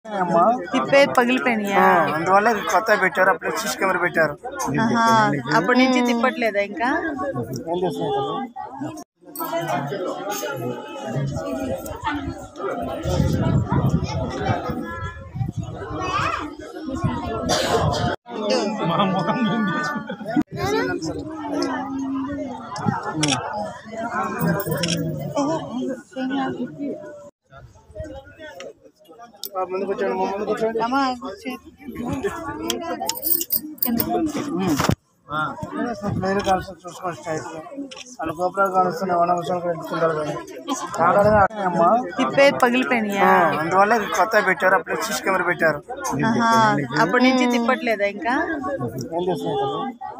అమ్మా తిప్పే పగిలిపోయినాయా అందువల్ల ఇది కొత్త పెట్టారు అప్పుడు సీసీ కెమెరా పెట్టారు ఆహా. అప్పటి నుంచి తిప్పట్లేదా ఇంకా ఏం చేస్తున్నారు ముందు కూర్చోండి మా ముందు కూర్చోండి అమ్మా, కూర్చో. మీరు కలిసి చూసుకోండి స్టైల్ వాళ్ళ గోపురాలు కానుస్తున్నాయి వన విషయం కూడా ఎత్తుకుంటారు కానీ కావాలని అమ్మా తిప్పే పగిలిపోయినాయా అందువల్ల ఇది కొత్త పెట్టారు అప్పుడు సీసీ కెమెరా పెట్టారు ఆహా. అప్పటి నుంచి తిప్పట్లేదా ఇంకా ఏం చేస్తున్నారు